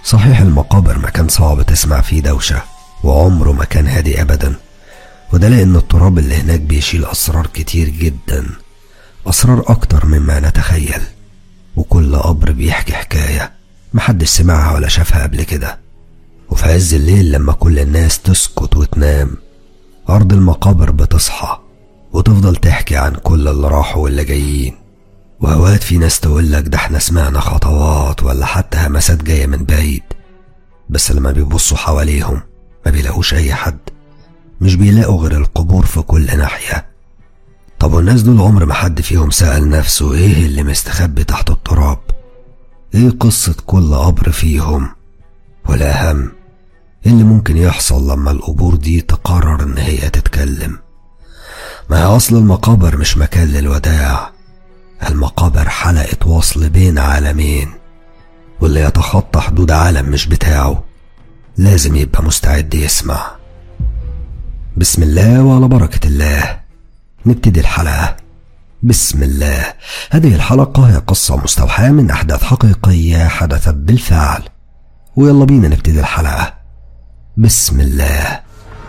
صحيح المقابر مكان صعب تسمع فيه دوشة وعمره ما كان هادي أبدا وده لأن التراب اللي هناك بيشيل أسرار كتير جدا أسرار أكتر مما نتخيل وكل قبر بيحكي حكاية محدش سمعها ولا شافها قبل كده وفي عز الليل لما كل الناس تسكت وتنام أرض المقابر بتصحى وتفضل تحكي عن كل اللي راحوا واللي جايين وأوقات في ناس تقولك ده احنا سمعنا خطوات ولا حتى همسات جاية من بعيد بس لما بيبصوا حواليهم ما بيلاقوش أي حد مش بيلاقوا غير القبور في كل ناحية طب والناس دول عمر ما حد فيهم سأل نفسه ايه اللي مستخبي تحت التراب ايه قصة كل قبر فيهم والأهم ايه اللي ممكن يحصل لما القبور دي تقرر ان هي تتكلم ما هي اصل المقابر مش مكان للوداع المقابر حلقة وصل بين عالمين واللي يتخطى حدود عالم مش بتاعه لازم يبقى مستعد يسمع بسم الله وعلى بركة الله نبتدي الحلقة بسم الله هذه الحلقة هي قصة مستوحاة من أحداث حقيقية حدثت بالفعل ويلا بينا نبتدي الحلقة بسم الله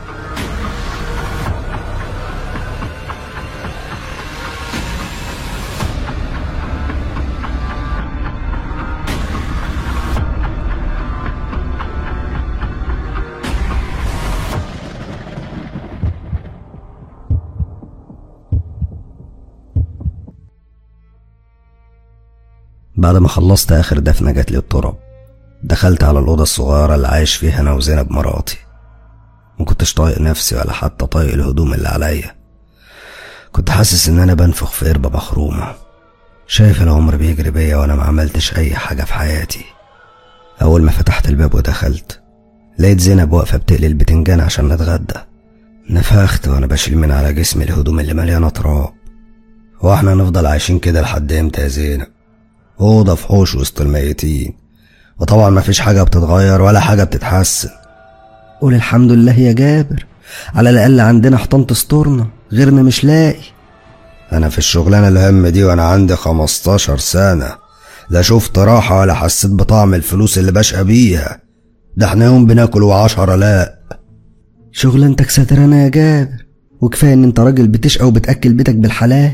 بعد ما خلصت آخر دفنة جات لي التراب دخلت على الأوضة الصغيرة اللي عايش فيها أنا وزينب مراتي مكنتش طايق نفسي ولا حتى طايق الهدوم اللي عليا كنت حاسس إن أنا بنفخ في قربة مخرومة شايف العمر بيجري بيا وأنا ما عملتش أي حاجة في حياتي أول ما فتحت الباب ودخلت لقيت زينب واقفة بتقلي البتنجان عشان نتغدى نفخت وأنا بشيل من على جسمي الهدوم اللي مليانة تراب هو احنا هنفضل عايشين كده لحد امتى يا زينب أوضة في حوش وسط الميتين وطبعا مفيش حاجة بتتغير ولا حاجة بتتحسن قول الحمد لله يا جابر على الأقل عندنا حيطان تسترنا غيرنا مش لاقي أنا في الشغلانة الهم دي وأنا عندي خمستاشر سنة لا شفت راحة ولا حسيت بطعم الفلوس اللي بشقى بيها ده احنا يوم بناكل وعشرة لا شغلانتك سترانة يا جابر وكفاية ان انت راجل بتشقى وبتأكل بيتك بالحلال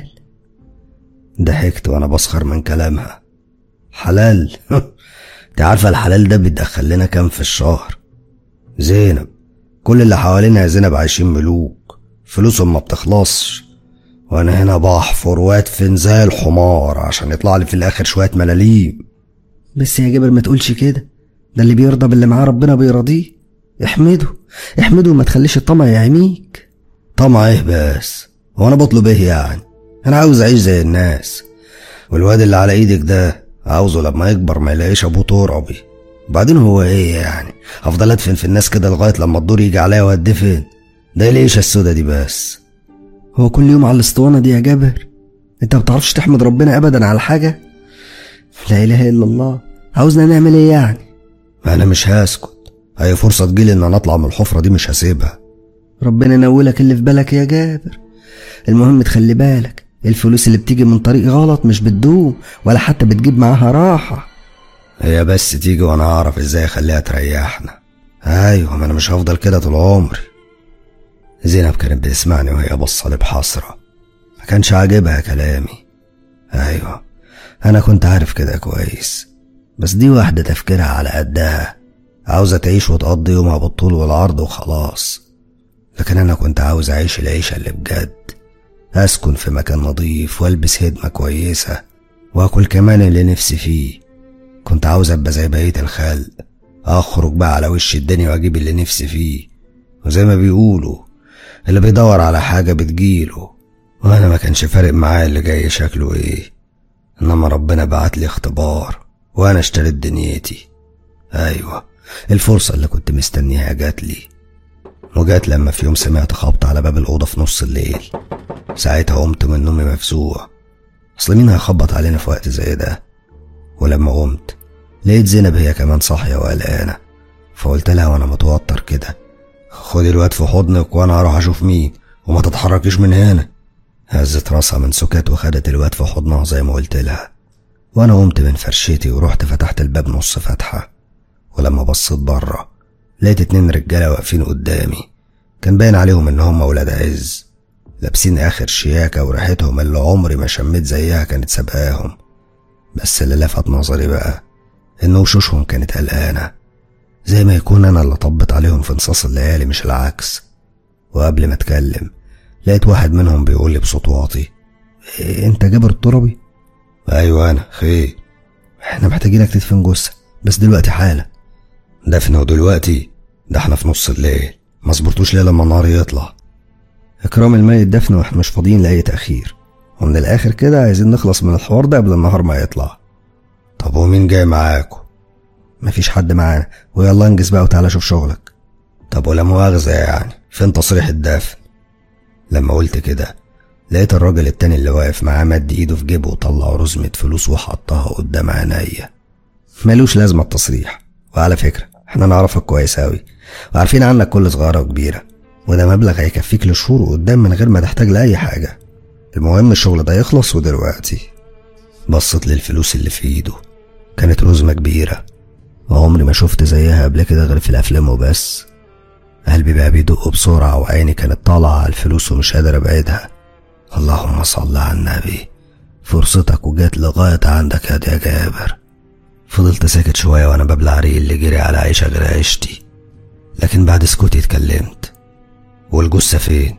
ضحكت وانا بسخر من كلامها حلال انت عارفة الحلال ده بيدخل لنا كام في الشهر زينب كل اللي حوالينا يا زينب عايشين ملوك فلوسهم ما بتخلصش وانا هنا بحفر وادفن زي الحمار عشان يطلع لي في الاخر شوية ملاليم بس يا جابر ما تقولش كده ده اللي بيرضى باللي معاه ربنا بيرضيه احمده احمده وما تخليش الطمع يعميك طمع ايه بس هو انا بطلب ايه يعني انا عاوز اعيش زي الناس والواد اللي على ايدك ده عاوزه لما يكبر ما يلاقيش ابوه تربي وبعدين هو ايه يعني افضل ادفن في الناس كده لغايه لما الدور يجي عليا وادفن ده ليش السودا دي بس هو كل يوم على الاسطوانه دي يا جابر انت ما بتعرفش تحمد ربنا ابدا على حاجه لا اله الا الله عاوزنا نعمل ايه يعني ما انا مش هسكت هي فرصه تجيلي ان انا اطلع من الحفره دي مش هسيبها ربنا ينولك اللي في بالك يا جابر المهم تخلي بالك الفلوس اللي بتيجي من طريق غلط مش بتدوم ولا حتى بتجيب معاها راحة هي بس تيجي وانا اعرف ازاي اخليها تريحنا ايوه ما انا مش هفضل كده طول عمري زينب كانت بتسمعني وهي بصة بحسرة ما كانش عاجبها كلامي ايوه انا كنت عارف كده كويس بس دي واحدة تفكيرها على قدها عاوزة تعيش وتقضي يومها بالطول والعرض وخلاص لكن انا كنت عاوز اعيش العيشة اللي بجد أسكن في مكان نظيف وألبس هدمة كويسة وأكل كمان اللي نفسي فيه كنت عاوز أبقى زي بقية الخلق أخرج بقى على وش الدنيا وأجيب اللي نفسي فيه وزي ما بيقولوا اللي بيدور على حاجة بتجيله وأنا ما كانش فارق معايا اللي جاي شكله إيه إنما ربنا بعت لي اختبار وأنا اشتريت دنيتي أيوة الفرصة اللي كنت مستنيها جات لي وجات لما في يوم سمعت خبط على باب الأوضة في نص الليل ساعتها قمت من نومي مفزوع أصل مين هيخبط علينا في وقت زي ده ولما قمت لقيت زينب هي كمان صاحية وقلقانة فقلت لها وأنا متوتر كده خدي الواد في حضنك وأنا هروح أشوف مين وما تتحركيش من هنا هزت راسها من سكات وخدت الواد في حضنها زي ما قلت لها وأنا قمت من فرشتي ورحت فتحت الباب نص فتحة ولما بصيت بره لقيت اتنين رجالة واقفين قدامي كان باين عليهم ان هم ولاد عز لابسين اخر شياكة وريحتهم اللي عمري ما شميت زيها كانت سابقاهم بس اللي لفت نظري بقى ان وشوشهم كانت قلقانة زي ما يكون انا اللي طبت عليهم في نصاص الليالي مش العكس وقبل ما اتكلم لقيت واحد منهم بيقول لي بصوت واطي إيه انت جابر التربي ايوه انا خير احنا محتاجينك تدفن جثة بس دلوقتي حالا دفنه دلوقتي ده احنا في نص الليل ما صبرتوش ليه لما النهار يطلع اكرام الميت دفن واحنا مش فاضيين لاي تاخير ومن الاخر كده عايزين نخلص من الحوار ده قبل النهار ما يطلع طب ومين جاي معاكم مفيش حد معانا ويلا انجز بقى وتعالى شوف شغلك طب ولا مؤاخذة يعني فين تصريح الدفن لما قلت كده لقيت الراجل التاني اللي واقف معاه مد ايده في جيبه وطلع رزمة فلوس وحطها قدام عينيا ملوش لازمة التصريح وعلى فكرة احنا نعرفك كويس اوي وعارفين عنك كل صغيرة وكبيرة وده مبلغ هيكفيك لشهور قدام من غير ما تحتاج لأي حاجة المهم الشغل ده يخلص ودلوقتي بصت للفلوس اللي في ايده كانت رزمة كبيرة وعمري ما شفت زيها قبل كده غير في الأفلام وبس قلبي بقى بيدق بسرعة وعيني كانت طالعة على الفلوس ومش قادر أبعدها اللهم صل على النبي فرصتك وجات لغاية عندك يا يا جابر فضلت ساكت شوية وأنا ببلع ريق اللي جري على عيشة غير عيشتي لكن بعد سكوتي اتكلمت والجثة فين؟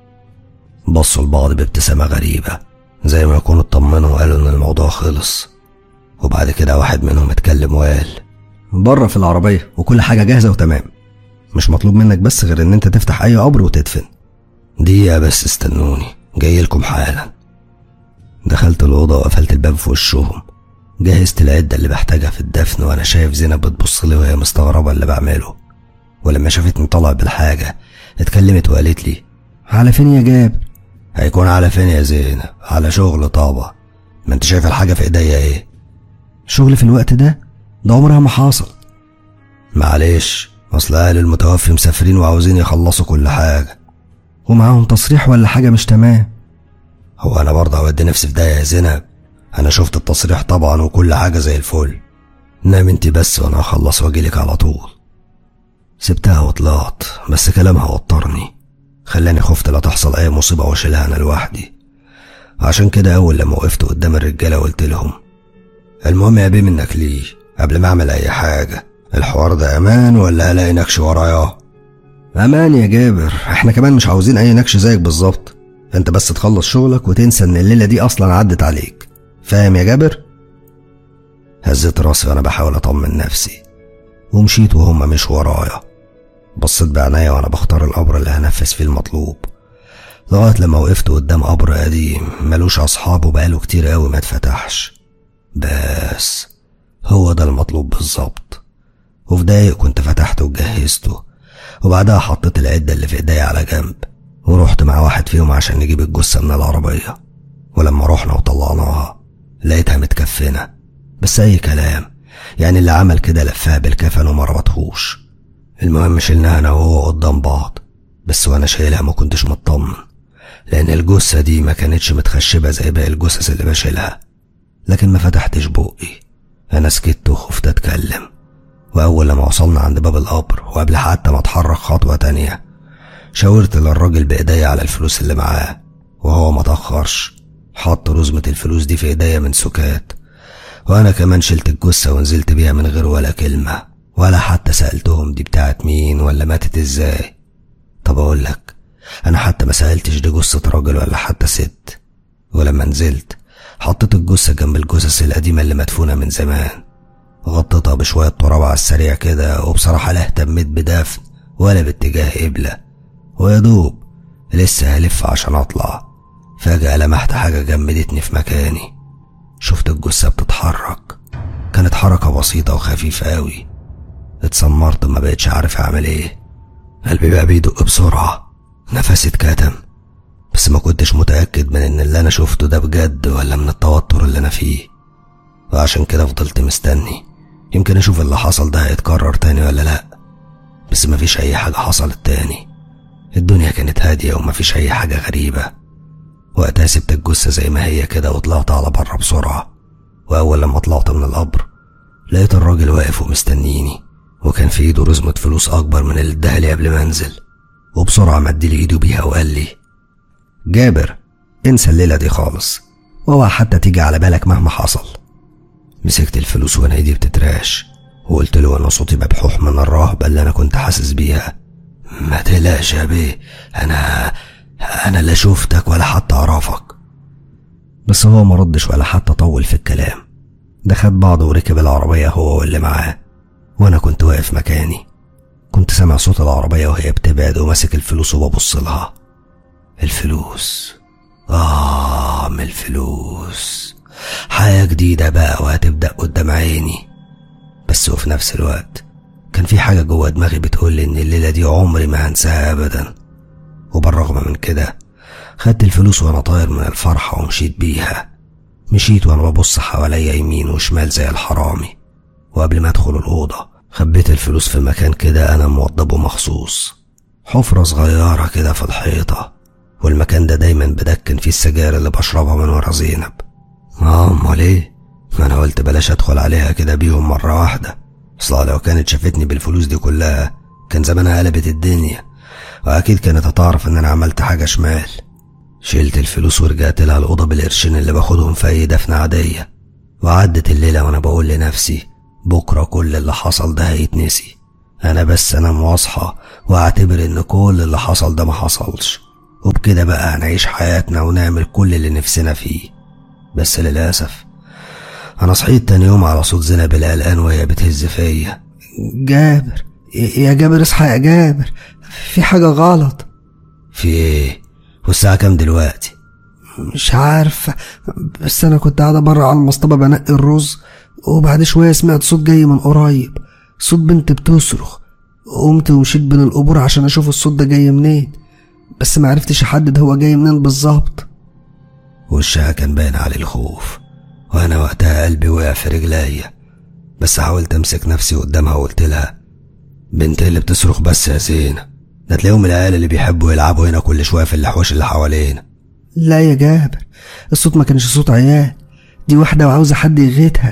بصوا لبعض بابتسامة غريبة زي ما يكونوا اطمنوا وقالوا إن الموضوع خلص وبعد كده واحد منهم اتكلم وقال بره في العربية وكل حاجة جاهزة وتمام مش مطلوب منك بس غير إن أنت تفتح أي قبر وتدفن دقيقة بس استنوني جاي لكم حالا دخلت الأوضة وقفلت الباب في وشهم جهزت العدة اللي بحتاجها في الدفن وأنا شايف زينب بتبص لي وهي مستغربة اللي بعمله ولما شافتني طالع بالحاجة اتكلمت وقالت لي على فين يا جاب هيكون على فين يا زينب على شغل طابة ما انت شايف الحاجة في ايديا ايه شغل في الوقت ده ده عمرها ما حصل معلش اصل اهل المتوفي مسافرين وعاوزين يخلصوا كل حاجة ومعاهم تصريح ولا حاجة مش تمام هو انا برضه اودي نفسي في ده يا زينب انا شفت التصريح طبعا وكل حاجة زي الفل نام انت بس وانا هخلص واجيلك على طول سبتها وطلعت بس كلامها وترني خلاني خفت لا تحصل اي مصيبة واشيلها انا لوحدي عشان كده اول لما وقفت قدام الرجالة قلت لهم المهم يا بيه منك ليه قبل ما اعمل اي حاجة الحوار ده امان ولا الاقي نكش ورايا امان يا جابر احنا كمان مش عاوزين اي نكش زيك بالظبط انت بس تخلص شغلك وتنسى ان الليلة دي اصلا عدت عليك فاهم يا جابر هزيت راسي وانا بحاول اطمن نفسي ومشيت وهم مش ورايا بصيت بعناية وانا بختار القبر اللي هنفذ فيه المطلوب لغاية لما وقفت قدام قبر قديم ملوش أصحاب وبقاله كتير قوي ما اتفتحش بس هو ده المطلوب بالظبط وفي دقايق كنت فتحته وجهزته وبعدها حطيت العدة اللي في ايديا على جنب ورحت مع واحد فيهم عشان نجيب الجثة من العربية ولما رحنا وطلعناها لقيتها متكفنة بس أي كلام يعني اللي عمل كده لفها بالكفن وما ربطهوش المهم شلناها أنا وهو قدام بعض بس وأنا شايلها ما كنتش مطمن لأن الجثة دي ما كانتش متخشبة زي باقي الجثث اللي بشيلها لكن ما فتحتش بقي أنا سكت وخفت أتكلم وأول لما وصلنا عند باب القبر وقبل حتى ما أتحرك خطوة تانية شاورت للراجل بإيديا على الفلوس اللي معاه وهو ما تأخرش حط رزمة الفلوس دي في إيديا من سكات وأنا كمان شلت الجثة ونزلت بيها من غير ولا كلمة ولا حتى سألتهم دي بتاعت مين ولا ماتت إزاي طب أقول لك أنا حتى ما سألتش دي جثة راجل ولا حتى ست ولما نزلت حطيت الجثة جنب الجثث القديمة اللي مدفونة من زمان غطيتها بشوية تراب على السريع كده وبصراحة لا اهتميت بدفن ولا باتجاه قبلة ويا دوب لسه هلف عشان أطلع فجأة لمحت حاجة جمدتني في مكاني شفت الجثة بتتحرك كانت حركة بسيطة وخفيفة أوي اتسمرت ما بقتش عارف أعمل إيه قلبي بقى بيدق بسرعة نفسي اتكتم بس ما كنتش متأكد من إن اللي أنا شفته ده بجد ولا من التوتر اللي أنا فيه وعشان كده فضلت مستني يمكن أشوف اللي حصل ده هيتكرر تاني ولا لأ بس مفيش أي حاجة حصلت تاني الدنيا كانت هادية ومفيش أي حاجة غريبة وقتها سبت الجثة زي ما هي كده وطلعت على بره بسرعة وأول لما طلعت من القبر لقيت الراجل واقف ومستنيني وكان في ايده رزمة فلوس أكبر من اللي اداها لي قبل ما انزل وبسرعة مد لي ايده بيها وقال لي جابر انسى الليلة دي خالص واوعى حتى تيجي على بالك مهما حصل مسكت الفلوس وانا ايدي بتتراش وقلت له انا صوتي مبحوح من الرهبة اللي انا كنت حاسس بيها ما تقلقش يا بيه انا انا لا شفتك ولا حتى اعرفك بس هو ما ردش ولا حتى طول في الكلام ده خد بعضه وركب العربية هو واللي معاه وانا كنت واقف مكاني كنت سامع صوت العربية وهي بتبعد وماسك الفلوس وببص لها الفلوس آه من الفلوس حياة جديدة بقى وهتبدأ قدام عيني بس وفي نفس الوقت كان في حاجة جوه دماغي بتقول لي إن الليلة دي عمري ما هنساها أبدا وبالرغم من كده خدت الفلوس وأنا طاير من الفرحة ومشيت بيها مشيت وأنا ببص حواليا يمين وشمال زي الحرامي وقبل ما أدخل الأوضة خبيت الفلوس في مكان كده أنا موضبه مخصوص حفرة صغيرة كده في الحيطة والمكان ده دايما بدكن فيه السجاير اللي بشربها من ورا زينب اه امال ايه ما انا قلت بلاش ادخل عليها كده بيهم مرة واحدة اصلا لو كانت شافتني بالفلوس دي كلها كان زمانها قلبت الدنيا واكيد كانت هتعرف ان انا عملت حاجة شمال شلت الفلوس ورجعت لها الأوضة بالقرشين اللي باخدهم في أي دفنة عادية وعدت الليلة وأنا بقول لنفسي بكرة كل اللي حصل ده هيتنسي أنا بس أنام وأصحى وأعتبر إن كل اللي حصل ده ما حصلش وبكده بقى هنعيش حياتنا ونعمل كل اللي نفسنا فيه بس للأسف أنا صحيت تاني يوم على صوت زينب القلقان وهي بتهز فيا جابر يا جابر اصحى يا جابر في حاجة غلط في إيه؟ والساعة كام دلوقتي؟ مش عارف بس أنا كنت قاعدة بره على المصطبة بنقي الرز وبعد شوية سمعت صوت جاي من قريب صوت بنت بتصرخ قمت ومشيت بين القبور عشان أشوف الصوت ده جاي منين بس معرفتش أحدد هو جاي منين بالظبط وشها كان باين عليه الخوف وأنا وقتها قلبي وقع في رجليا بس حاولت أمسك نفسي قدامها وقلت لها بنت اللي بتصرخ بس يا زينة ده تلاقيهم العيال اللي بيحبوا يلعبوا هنا كل شوية في الحوش اللي حوالينا لا يا جابر الصوت ما كانش صوت عيال دي واحدة وعاوزة حد يغيتها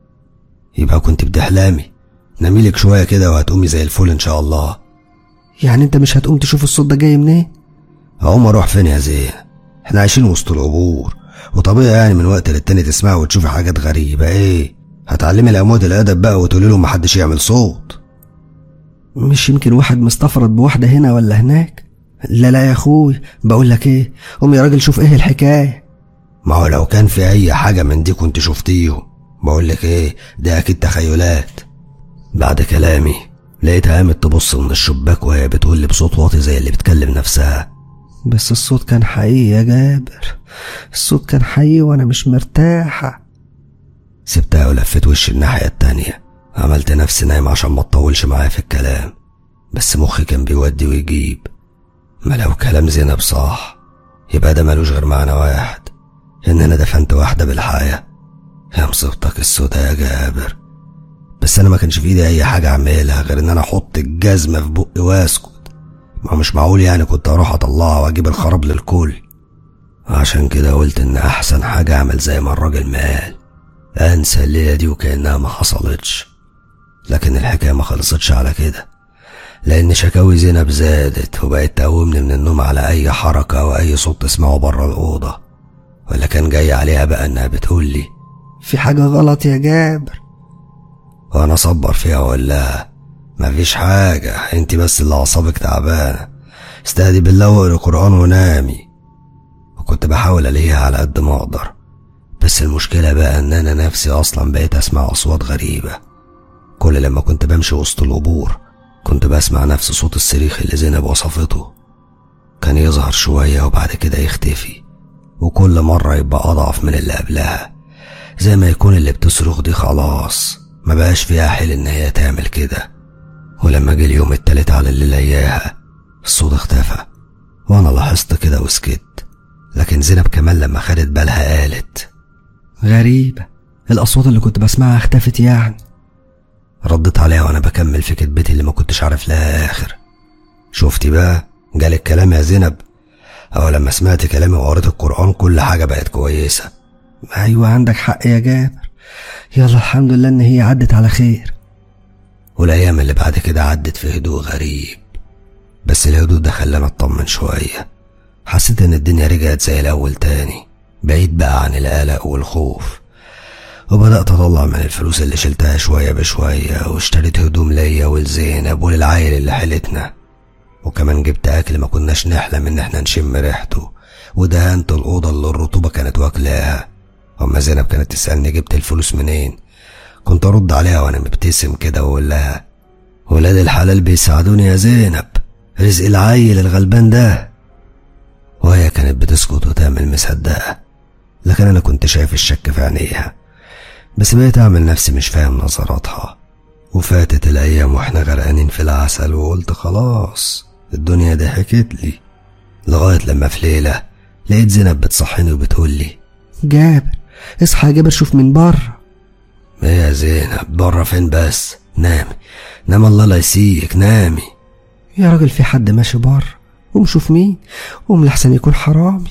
يبقى كنت بتحلمي ناميلك شوية كده وهتقومي زي الفل إن شاء الله يعني انت مش هتقوم تشوف الصوت ده جاي منين أقوم أروح فين يا زينة احنا عايشين وسط القبور وطبيعي يعني من وقت للتاني تسمعي وتشوفي حاجات غريبة ايه هتعلمي الأموات الأدب بقى وتقولي لهم محدش يعمل صوت مش يمكن واحد مستفرد بواحدة هنا ولا هناك لا لا يا اخوي بقول لك ايه قوم يا راجل شوف ايه الحكاية ما هو لو كان في أي حاجة من دي كنت شفتيهم بقول لك ايه ده أكيد تخيلات بعد كلامي لقيتها قامت تبص من الشباك وهي بتقول لي بصوت واطي زي اللي بتكلم نفسها بس الصوت كان حقيقي يا جابر الصوت كان حقيقي وانا مش مرتاحة سبتها ولفيت وشي الناحية التانية عملت نفسي نايم عشان ما تطولش معايا في الكلام بس مخي كان بيودي ويجيب ما لو كلام زينب صح يبقى ده ملوش غير معنى واحد ان انا دفنت واحدة بالحياة يا مصيبتك السودا يا جابر بس انا ما كانش في ايدي اي حاجة اعملها غير ان انا احط الجزمة في بقي واسكت ما هو مش معقول يعني كنت اروح اطلعها واجيب الخراب للكل عشان كده قلت ان احسن حاجة اعمل زي ما الراجل ما قال انسى الليلة دي وكأنها ما حصلتش لكن الحكاية ما خلصتش على كده لأن شكاوي زينب زادت وبقت تقومني من النوم على أي حركة أو أي صوت تسمعه بره الأوضة ولا كان جاي عليها بقى إنها بتقول لي في حاجة غلط يا جابر وأنا أصبر فيها وأقول لها مفيش حاجة انت بس اللي أعصابك تعبانة استهدي بالله واقري قرآن ونامي وكنت بحاول ألاقيها على قد ما أقدر بس المشكلة بقى إن أنا نفسي أصلا بقيت أسمع أصوات غريبة كل لما كنت بمشي وسط القبور كنت بسمع نفس صوت الصريخ اللي زينب وصفته كان يظهر شوية وبعد كده يختفي وكل مرة يبقى أضعف من اللي قبلها زي ما يكون اللي بتصرخ دي خلاص ما بقاش فيها حيل إن هي تعمل كده ولما جه اليوم التالت على اللي لياها الصوت اختفى وأنا لاحظت كده وسكت لكن زينب كمان لما خدت بالها قالت غريبة الأصوات اللي كنت بسمعها اختفت يعني ردت عليها وانا بكمل في كدبتي اللي ما كنتش عارف لها اخر شفتي بقى جالك كلام يا زينب او لما سمعت كلامي وقريت القرآن كل حاجة بقت كويسة أيوة عندك حق يا جابر يلا الحمد لله إن هي عدت على خير والأيام اللي بعد كده عدت في هدوء غريب بس الهدوء ده خلاني أطمن شوية حسيت إن الدنيا رجعت زي الأول تاني بعيد بقى عن القلق والخوف وبدأت أطلع من الفلوس اللي شلتها شوية بشوية واشتريت هدوم ليا ولزينب وللعيل اللي حيلتنا وكمان جبت أكل ما كناش نحلم إن احنا نشم ريحته ودهنت الأوضة اللي الرطوبة كانت واكلاها أما زينب كانت تسألني جبت الفلوس منين كنت أرد عليها وأنا مبتسم كده وأقول لها ولاد الحلال بيساعدوني يا زينب رزق العيل الغلبان ده وهي كانت بتسكت وتعمل مصدقة لكن أنا كنت شايف الشك في عينيها بس بقيت أعمل نفسي مش فاهم نظراتها وفاتت الأيام وإحنا غرقانين في العسل وقلت خلاص الدنيا ضحكت لي لغاية لما في ليلة لقيت زينب بتصحيني وبتقول لي جابر اصحى يا جابر شوف من بره ايه يا زينب بره فين بس نامي نام الله لا يسيك نامي يا راجل في حد ماشي بره قوم شوف مين قوم لحسن يكون حرامي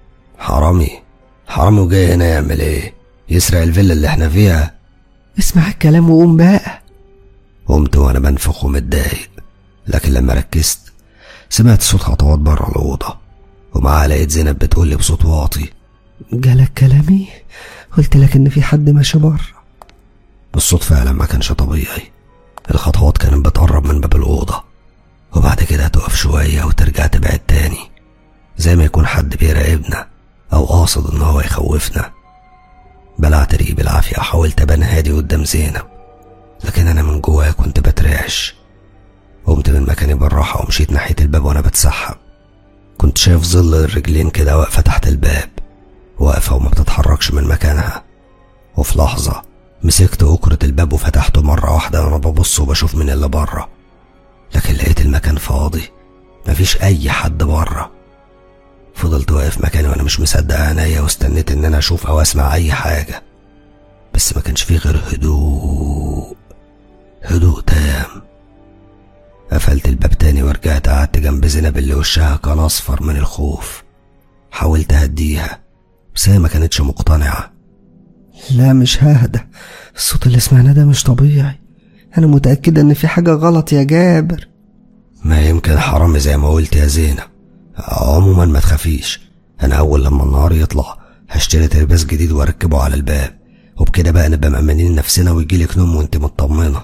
حرامي حرامي وجاي هنا يعمل ايه يسرق الفيلا اللي احنا فيها اسمع الكلام وقوم بقى قمت وانا منفخ ومتضايق لكن لما ركزت سمعت صوت خطوات بره الأوضة ومعاها لقيت زينب بتقول لي بصوت واطي جالك كلامي قلت لك ان في حد ماشي بره الصوت فعلا ما كانش طبيعي الخطوات كانت بتقرب من باب الأوضة وبعد كده تقف شوية وترجع تبعد تاني زي ما يكون حد بيراقبنا أو قاصد إن هو يخوفنا بلعت ريقي بالعافية حاولت أبان هادي قدام زينب لكن أنا من جوايا كنت بترعش قمت من مكاني بالراحة ومشيت ناحية الباب وأنا بتسحب كنت شايف ظل الرجلين كده واقفة تحت الباب واقفة وما بتتحركش من مكانها وفي لحظة مسكت أكرة الباب وفتحته مرة واحدة وأنا ببص وبشوف من اللي بره لكن لقيت المكان فاضي مفيش أي حد بره فضلت واقف مكاني وأنا مش مصدق عينيا واستنيت إن أنا أشوف أو أسمع أي حاجة بس ما كانش فيه غير هدوء هدوء تام قفلت الباب تاني ورجعت قعدت جنب زينب اللي وشها كان أصفر من الخوف حاولت أهديها بس هي ما كانتش مقتنعة لا مش ههدى الصوت اللي سمعناه ده مش طبيعي انا متأكدة ان في حاجة غلط يا جابر ما يمكن حرامي زي ما قلت يا زينب عموما ما تخافيش انا اول لما النهار يطلع هشتري ترباس جديد واركبه على الباب وبكده بقى نبقى مأمنين نفسنا ويجيلك نوم وانت مطمنة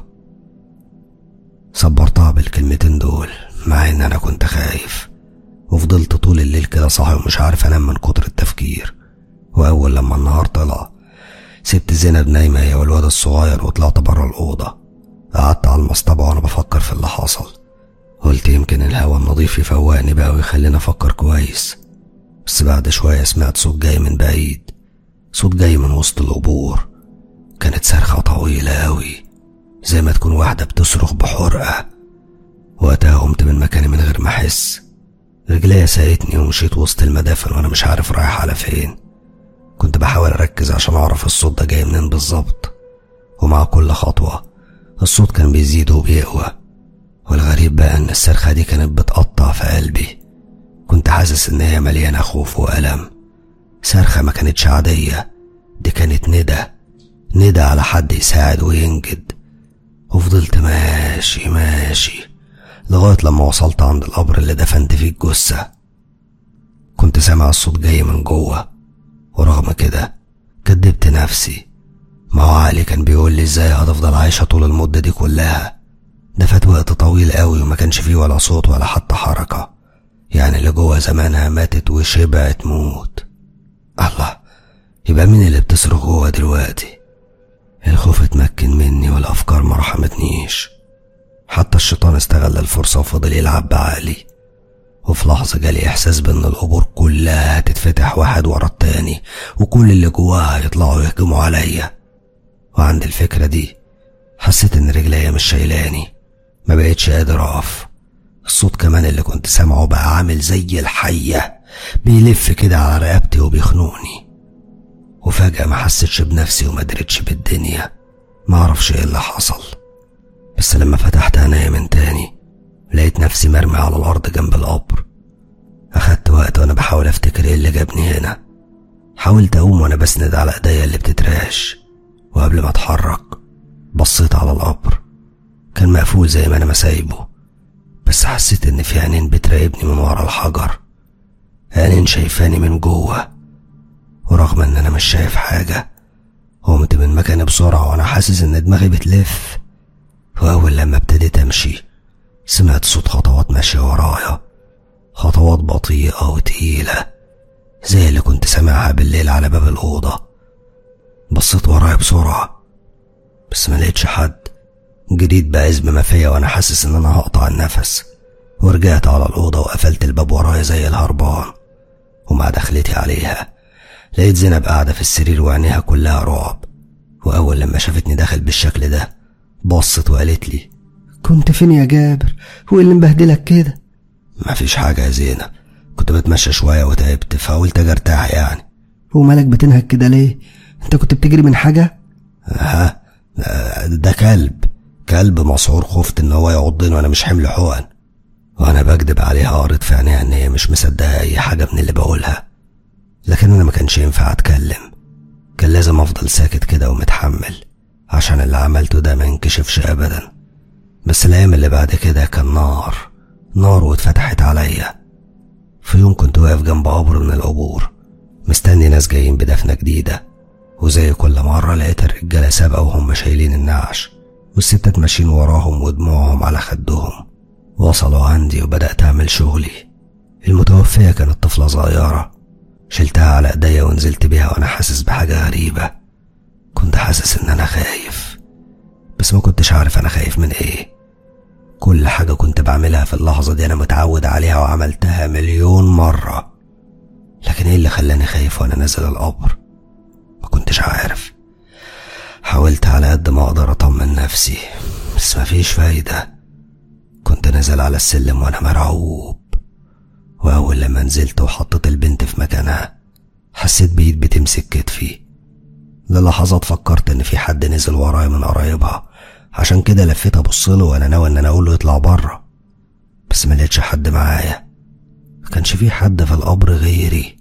صبرتها بالكلمتين دول مع ان انا كنت خايف وفضلت طول الليل كده صاحي ومش عارف انام من كتر التفكير واول لما النهار طلع سبت زينب نايمة هي والواد الصغير وطلعت بره الأوضة قعدت على المصطبة وأنا بفكر في اللي حصل قلت يمكن الهوا النظيف يفوقني بقى ويخليني أفكر كويس بس بعد شوية سمعت صوت جاي من بعيد صوت جاي من وسط القبور كانت صرخة طويلة أوي زي ما تكون واحدة بتصرخ بحرقة وقتها قمت من مكاني من غير ما أحس رجليا ساقتني ومشيت وسط المدافن وأنا مش عارف رايح على فين كنت بحاول أركز عشان أعرف الصوت ده جاي منين بالظبط ومع كل خطوة الصوت كان بيزيد وبيقوى والغريب بقى إن الصرخة دي كانت بتقطع في قلبي كنت حاسس إن هي مليانة خوف وألم صرخة ما كانتش عادية دي كانت ندى ندى على حد يساعد وينجد وفضلت ماشي ماشي لغاية لما وصلت عند القبر اللي دفنت فيه الجثة كنت سامع الصوت جاي من جوه ورغم كده كدبت نفسي ما هو عقلي كان بيقول لي ازاي هتفضل عايشة طول المدة دي كلها ده فات وقت طويل قوي وما كانش فيه ولا صوت ولا حتى حركة يعني اللي جوه زمانها ماتت وشبعت موت الله يبقى مين اللي بتصرخ جوه دلوقتي الخوف اتمكن مني والأفكار ما رحمتنيش حتى الشيطان استغل الفرصة وفضل يلعب بعقلي وفي لحظة جالي إحساس بإن القبور كلها هتتفتح واحد ورا التاني وكل اللي جواها هيطلعوا يهجموا عليا وعند الفكرة دي حسيت إن رجليا مش شايلاني ما بقتش قادر أقف الصوت كمان اللي كنت سامعه بقى عامل زي الحية بيلف كده على رقبتي وبيخنقني وفجأة ما حسيتش بنفسي وما دريتش بالدنيا ما اعرفش ايه اللي حصل بس لما فتحت عينيا من تاني لقيت نفسي مرمي على الأرض جنب القبر أخدت وقت وأنا بحاول أفتكر إيه اللي جابني هنا حاولت أقوم وأنا بسند على إيديا اللي بتتراش وقبل ما أتحرك بصيت على القبر كان مقفول زي ما انا ما سايبه بس حسيت ان في عينين بتراقبني من ورا الحجر عينين شايفاني من جوه ورغم ان انا مش شايف حاجة قمت من مكاني بسرعة وانا حاسس ان دماغي بتلف واول لما ابتديت امشي سمعت صوت خطوات ماشية ورايا خطوات بطيئة وتقيلة زي اللي كنت سامعها بالليل على باب الأوضة بصيت ورايا بسرعة بس ما لقيتش حد جريت بعزم ما فيا وانا حاسس ان انا هقطع النفس ورجعت على الأوضة وقفلت الباب ورايا زي الهربان ومع دخلتي عليها لقيت زينب قاعدة في السرير وعينيها كلها رعب وأول لما شافتني داخل بالشكل ده بصت وقالت لي كنت فين يا جابر هو اللي مبهدلك كده مفيش حاجة يا زينب كنت بتمشى شوية وتعبت فقلت أجي أرتاح يعني ومالك بتنهك كده ليه انت كنت بتجري من حاجة ها ده كلب كلب مسعور خفت ان هو يعضني وانا مش حمل حقن وانا بكدب عليها قريت في عينيها ان هي مش مصدقه اي حاجه من اللي بقولها لكن انا ما كانش ينفع اتكلم كان لازم افضل ساكت كده ومتحمل عشان اللي عملته ده ما ينكشفش ابدا بس الايام اللي بعد كده كان نار نار واتفتحت عليا في يوم كنت واقف جنب قبر من القبور مستني ناس جايين بدفنة جديدة وزي كل مرة لقيت الرجالة سابقة وهم شايلين النعش والستات ماشيين وراهم ودموعهم على خدهم وصلوا عندي وبدأت أعمل شغلي المتوفية كانت طفلة صغيرة شلتها على ايديا ونزلت بيها وانا حاسس بحاجة غريبة كنت حاسس ان انا خايف بس ما كنتش عارف انا خايف من ايه كل حاجة كنت بعملها في اللحظة دي انا متعود عليها وعملتها مليون مرة لكن ايه اللي خلاني خايف وانا نازل القبر ما كنتش عارف حاولت على قد ما اقدر اطمن نفسي بس مفيش فايدة كنت نازل على السلم وانا مرعوب وأول لما نزلت وحطيت البنت في مكانها حسيت بإيد بتمسك كتفي للحظات فكرت إن في حد نزل ورايا من قرايبها عشان كده لفيت أبص له وأنا ناوي إن أنا أقول له يطلع بره بس ما لقيتش حد معايا ما كانش في حد في القبر غيري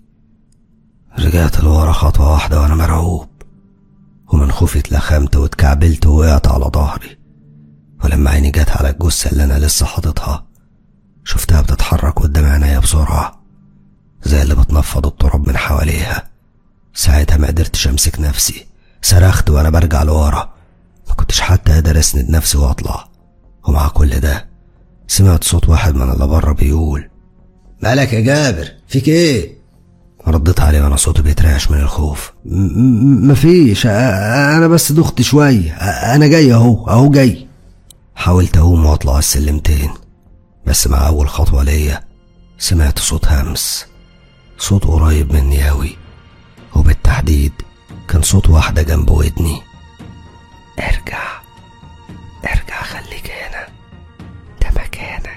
رجعت لورا خطوة واحدة وأنا مرعوب ومن خوفي اتلخمت واتكعبلت ووقعت على ظهري ولما عيني جت على الجثة اللي أنا لسه حاططها شفتها بتتحرك قدام عينيا بسرعة زي اللي بتنفض التراب من حواليها ساعتها ما قدرتش امسك نفسي صرخت وانا برجع لورا ما كنتش حتى قادر اسند نفسي واطلع ومع كل ده سمعت صوت واحد من اللي بره بيقول مالك يا جابر فيك ايه رديت عليه وانا صوتي بيترعش من الخوف مفيش انا بس دخت شوية انا جاي اهو اهو جاي حاولت اقوم واطلع السلمتين بس مع أول خطوة ليا سمعت صوت همس صوت قريب مني أوي وبالتحديد كان صوت واحدة جنب ودني ارجع ارجع خليك هنا ده مكانك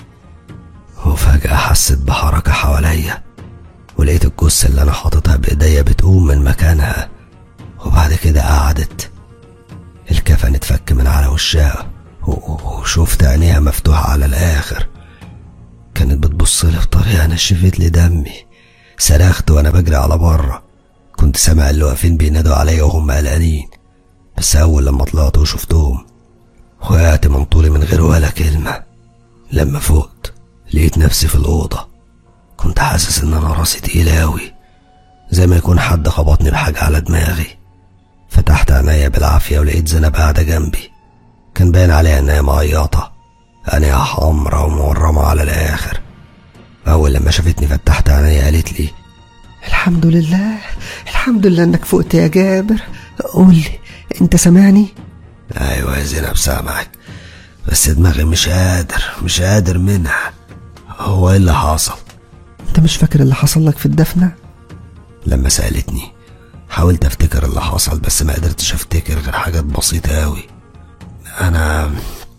وفجأة حسيت بحركة حواليا ولقيت الجثة اللي أنا حاططها بإيديا بتقوم من مكانها وبعد كده قعدت الكفن اتفك من على وشها وشفت عينيها مفتوحة على الآخر كانت بتبص لي بطريقة نشفت لي دمي صرخت وأنا بجري على بره كنت سامع اللي واقفين بينادوا عليا وهم قلقانين بس أول لما طلعت وشفتهم وقعت من طولي من غير ولا كلمة لما فقت لقيت نفسي في الأوضة كنت حاسس إن أنا راسي تقيلة أوي زي ما يكون حد خبطني بحاجة على دماغي فتحت عينيا بالعافية ولقيت زينب قاعدة جنبي كان باين عليها انها معيطة عينيها حمرا ومورمة على الآخر أول لما شافتني فتحت عينيا قالت لي الحمد لله الحمد لله انك فقت يا جابر قول لي انت سامعني أيوة يا زينب سامعك بس دماغي مش قادر مش قادر منها هو ايه اللي حصل انت مش فاكر اللي حصل لك في الدفنة لما سألتني حاولت افتكر اللي حصل بس ما قدرتش افتكر غير حاجات بسيطة أوي انا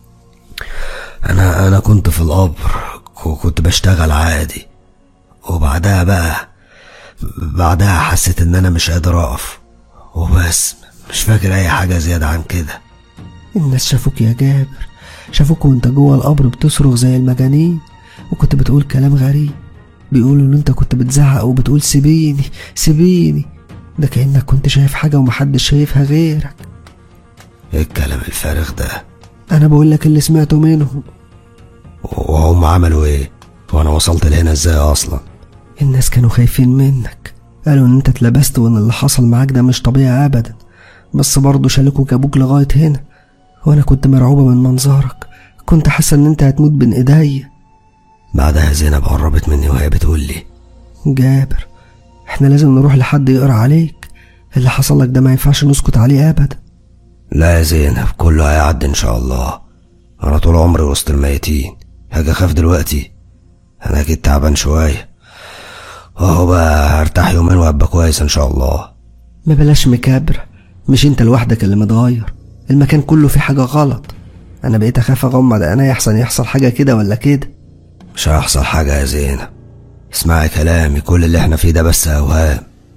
انا انا كنت في القبر كنت بشتغل عادي وبعدها بقى بعدها حسيت ان انا مش قادر اقف وبس مش فاكر اي حاجه زياده عن كده الناس شافوك يا جابر شافوك وانت جوه القبر بتصرخ زي المجانين وكنت بتقول كلام غريب بيقولوا ان انت كنت بتزعق وبتقول سيبيني سيبيني ده كانك كنت شايف حاجه ومحدش شايفها غيرك ايه الكلام الفارغ ده انا بقول لك اللي سمعته منهم وهم عملوا ايه وانا وصلت لهنا ازاي اصلا الناس كانوا خايفين منك قالوا ان انت اتلبست وان اللي حصل معاك ده مش طبيعي ابدا بس برضه شالوك وجابوك لغايه هنا وانا كنت مرعوبه من منظرك كنت حاسه ان انت هتموت بين ايديا بعدها زينب قربت مني وهي بتقول لي جابر احنا لازم نروح لحد يقرا عليك اللي حصل لك ده ما ينفعش نسكت عليه ابدا لا يا زينب كله هيعدي ان شاء الله انا طول عمري وسط الميتين هاجي اخاف دلوقتي انا اكيد تعبان شويه اهو بقى هرتاح يومين وهبقى كويس ان شاء الله ما بلاش مكابر مش انت لوحدك اللي متغير المكان كله فيه حاجه غلط انا بقيت اخاف اغمض عيني احسن يحصل حاجه كده ولا كده مش هيحصل حاجه يا زينب اسمعي كلامي كل اللي احنا فيه ده بس اوهام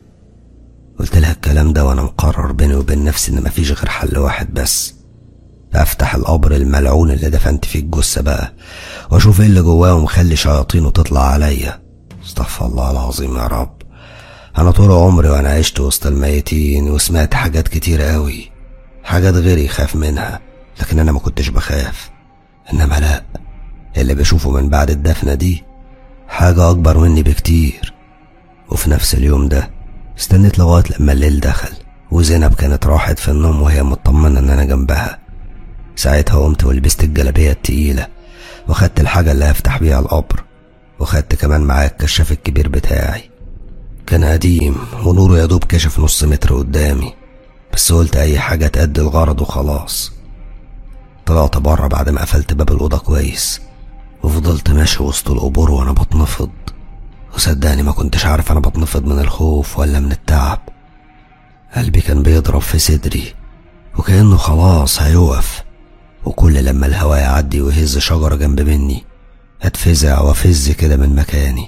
قلت لها الكلام ده وانا مقرر بيني وبين نفسي ان مفيش غير حل واحد بس افتح القبر الملعون اللي دفنت فيه الجثه بقى واشوف ايه اللي جواه ومخلي شياطينه تطلع عليا استغفر الله العظيم يا رب انا طول عمري وانا عشت وسط الميتين وسمعت حاجات كتير قوي حاجات غيري يخاف منها لكن انا ما كنتش بخاف انما لا اللي بشوفه من بعد الدفنه دي حاجه اكبر مني بكتير وفي نفس اليوم ده استنيت لغايه لما الليل دخل وزينب كانت راحت في النوم وهي مطمنه ان انا جنبها ساعتها قمت ولبست الجلابيه التقيله وخدت الحاجه اللي هفتح بيها القبر وخدت كمان معايا الكشاف الكبير بتاعي كان قديم ونوره يا دوب كشف نص متر قدامي بس قلت اي حاجه تأدي الغرض وخلاص طلعت بره بعد ما قفلت باب الاوضه كويس وفضلت ماشي وسط القبور وانا بتنفض وصدقني ما كنتش عارف انا بتنفض من الخوف ولا من التعب قلبي كان بيضرب في صدري وكأنه خلاص هيقف وكل لما الهوا يعدي ويهز شجرة جنب مني هتفزع وافز كده من مكاني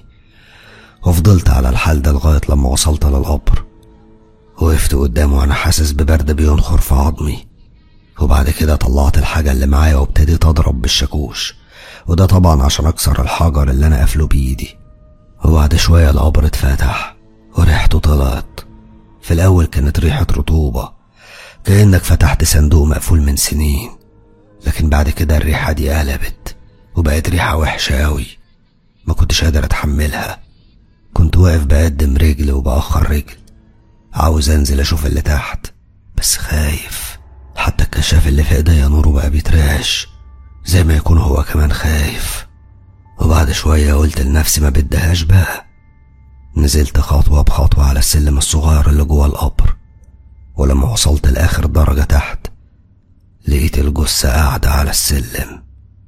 وفضلت على الحال ده لغاية لما وصلت للقبر وقفت قدامه وانا حاسس ببرد بينخر في عظمي وبعد كده طلعت الحاجة اللي معايا وابتديت اضرب بالشاكوش وده طبعا عشان اكسر الحجر اللي انا قافله بايدي وبعد شوية القبر اتفتح وريحته طلعت في الأول كانت ريحة رطوبة كأنك فتحت صندوق مقفول من سنين لكن بعد كده الريحة دي قلبت وبقت ريحة وحشة أوي ما كنتش قادر أتحملها كنت واقف بقدم رجل وبأخر رجل عاوز أنزل أشوف اللي تحت بس خايف حتى الكشاف اللي في إيديا نوره بقى بيترعش زي ما يكون هو كمان خايف وبعد شوية قلت لنفسي ما بدهاش بقى نزلت خطوة بخطوة على السلم الصغير اللي جوه القبر ولما وصلت لآخر درجة تحت لقيت الجثة قاعدة على السلم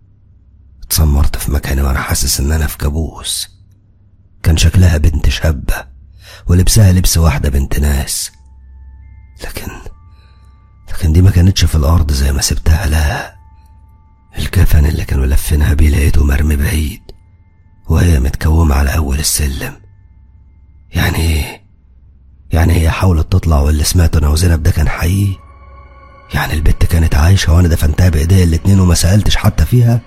اتسمرت في مكاني وانا حاسس ان انا في كابوس كان شكلها بنت شابة ولبسها لبس واحدة بنت ناس لكن لكن دي ما كانتش في الأرض زي ما سبتها لا الكفن اللي كانوا لفينها بيه لقيته مرمي بعيد وهي متكومة على أول السلم يعني ايه يعني هي حاولت تطلع واللي سمعته انا وزينب ده كان حقيقي يعني البت كانت عايشة وانا دفنتها بايديا الاتنين وما سألتش حتى فيها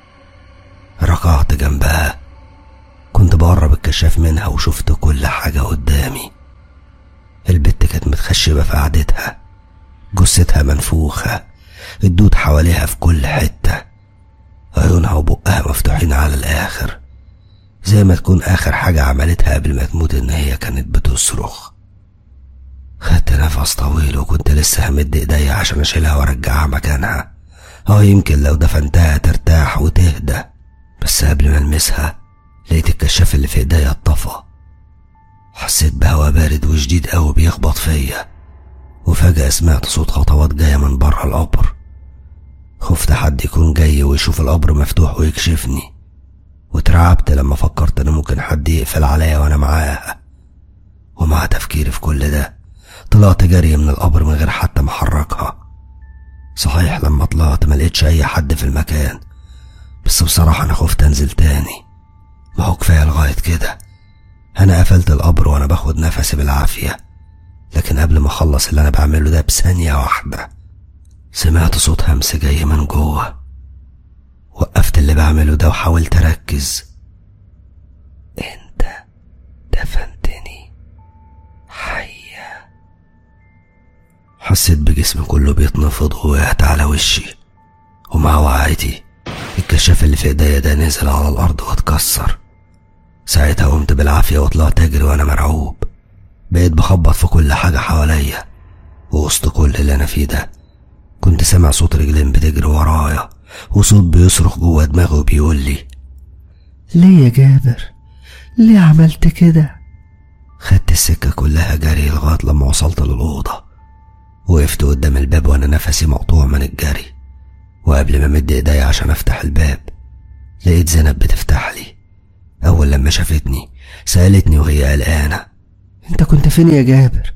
ركعت جنبها كنت بقرب الكشاف منها وشفت كل حاجة قدامي البت كانت متخشبة في قعدتها جثتها منفوخة الدود حواليها في كل حتة عيونها وبقها مفتوحين على الآخر زي ما تكون آخر حاجة عملتها قبل ما تموت إن هي كانت بتصرخ خدت نفس طويل وكنت لسه همد ايديا عشان اشيلها وارجعها مكانها اه يمكن لو دفنتها ترتاح وتهدى بس قبل ما المسها لقيت الكشاف اللي في ايديا اتطفى حسيت بهوا بارد وشديد قوي بيخبط فيا وفجأة سمعت صوت خطوات جاية من بره القبر خفت حد يكون جاي ويشوف القبر مفتوح ويكشفني واترعبت لما فكرت ان ممكن حد يقفل عليا وانا معاها ومع تفكيري في كل ده طلعت جري من القبر من غير حتى ما احركها صحيح لما طلعت ما لقيتش اي حد في المكان بس بصراحة انا خفت انزل تاني ما هو كفاية لغاية كده انا قفلت القبر وانا باخد نفسي بالعافية لكن قبل ما اخلص اللي انا بعمله ده بثانية واحدة سمعت صوت همس جاي من جوه وقفت اللي بعمله ده وحاولت اركز انت دفنتني حية حسيت بجسمي كله بيتنفض ووقعت على وشي ومع وعيتي الكشاف اللي في ايديا ده نزل على الارض واتكسر ساعتها قمت بالعافية وطلعت اجري وانا مرعوب بقيت بخبط في كل حاجة حواليا ووسط كل اللي انا فيه ده كنت سامع صوت رجلين بتجري ورايا وصوت بيصرخ جوه دماغي وبيقول لي ليه يا جابر ليه عملت كده خدت السكة كلها جري لغاية لما وصلت للأوضة وقفت قدام الباب وأنا نفسي مقطوع من الجري وقبل ما مد ايديا عشان افتح الباب لقيت زينب بتفتح لي أول لما شافتني سألتني وهي قلقانة انت كنت فين يا جابر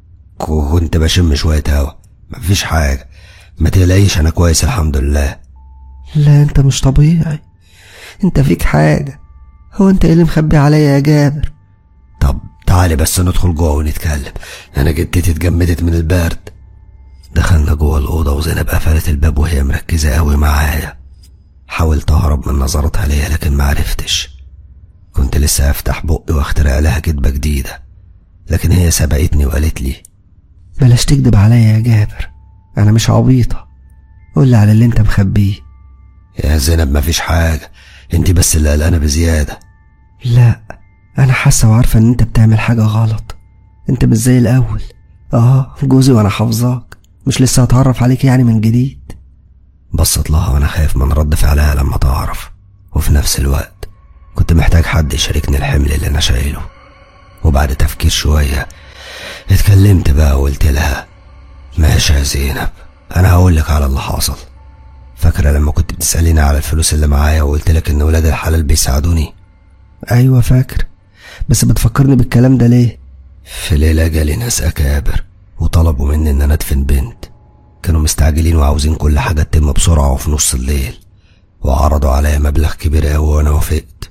كنت بشم شوية هوا مفيش حاجة ما تقلقيش أنا كويس الحمد لله لا انت مش طبيعي انت فيك حاجة هو انت ايه اللي مخبي عليا يا جابر طب تعالي بس ندخل جوه ونتكلم أنا جدتي اتجمدت من البرد دخلنا جوه الأوضة وزينب قفلت الباب وهي مركزة قوي معايا حاولت أهرب من نظرتها ليا لكن معرفتش كنت لسه أفتح بقي وأخترع لها كدبة جديدة لكن هي سبقتني وقالت لي بلاش تكدب عليا يا جابر انا مش عبيطة قولي على اللي انت مخبيه يا زينب مفيش حاجة انت بس اللي قلقانة بزيادة لا انا حاسة وعارفة ان انت بتعمل حاجة غلط انت مش زي الاول اه جوزي وانا حافظاك مش لسه هتعرف عليك يعني من جديد بصت لها وانا خايف من رد فعلها لما تعرف وفي نفس الوقت كنت محتاج حد يشاركني الحمل اللي انا شايله وبعد تفكير شوية اتكلمت بقى وقلت لها ماشي يا زينب انا هقولك على اللي حصل فاكرة لما كنت بتسأليني على الفلوس اللي معايا وقلت لك ان ولاد الحلال بيساعدوني ايوه فاكر بس بتفكرني بالكلام ده ليه في ليلة جالي ناس أكابر وطلبوا مني إن أنا أدفن بنت كانوا مستعجلين وعاوزين كل حاجة تتم بسرعة وفي نص الليل وعرضوا عليا مبلغ كبير أوي وأنا وافقت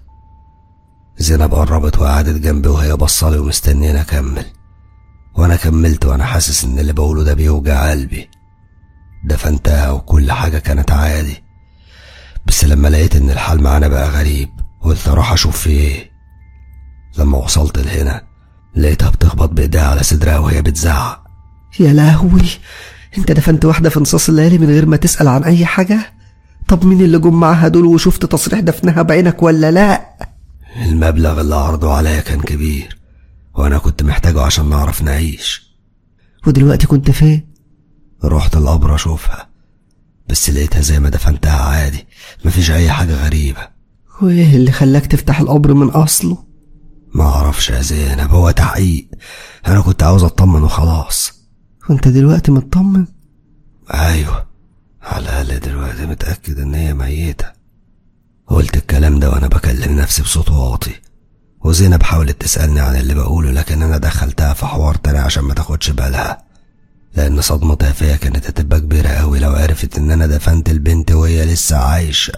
زينب قربت وقعدت جنبي وهي بصالي ومستنيني أكمل وأنا كملت وأنا حاسس إن اللي بقوله ده بيوجع قلبي دفنتها وكل حاجة كانت عادي بس لما لقيت إن الحال معانا بقى غريب قلت أروح أشوف في إيه لما وصلت لهنا لقيتها بتخبط بإيديها على صدرها وهي بتزعق يا لهوي انت دفنت واحدة في نصاص الليالي من غير ما تسأل عن أي حاجة طب مين اللي جم معاها دول وشفت تصريح دفنها بعينك ولا لا المبلغ اللي عرضوا عليا كان كبير وأنا كنت محتاجه عشان نعرف نعيش ودلوقتي كنت فين رحت القبر أشوفها بس لقيتها زي ما دفنتها عادي مفيش أي حاجة غريبة وايه اللي خلاك تفتح القبر من أصله ما أعرفش يا زينب هو تحقيق أنا كنت عاوز أطمن وخلاص وانت دلوقتي مطمن أيوة على الأقل دلوقتي متأكد إن هي ميتة قلت الكلام ده وأنا بكلم نفسي بصوت واطي وزينب حاولت تسألني عن اللي بقوله لكن أنا دخلتها في حوار تاني عشان ما تاخدش بالها لأن صدمتها فيا كانت هتبقى كبيرة أوي لو عرفت إن أنا دفنت البنت وهي لسه عايشة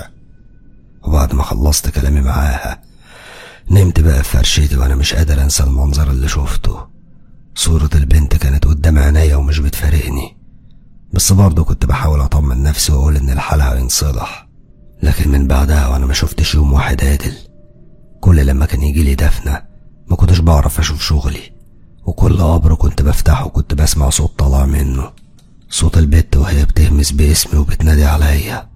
وبعد ما خلصت كلامي معاها نمت بقى في فرشتي وأنا مش قادر أنسى المنظر اللي شفته صورة البنت كانت قدام عينيا ومش بتفارقني بس برضه كنت بحاول أطمن نفسي وأقول إن الحال هينصلح لكن من بعدها وأنا ما شفتش يوم واحد عادل كل لما كان يجيلي دفنة ما كنتش بعرف أشوف شغلي وكل قبر كنت بفتحه كنت بسمع صوت طالع منه صوت البت وهي بتهمس باسمي وبتنادي عليا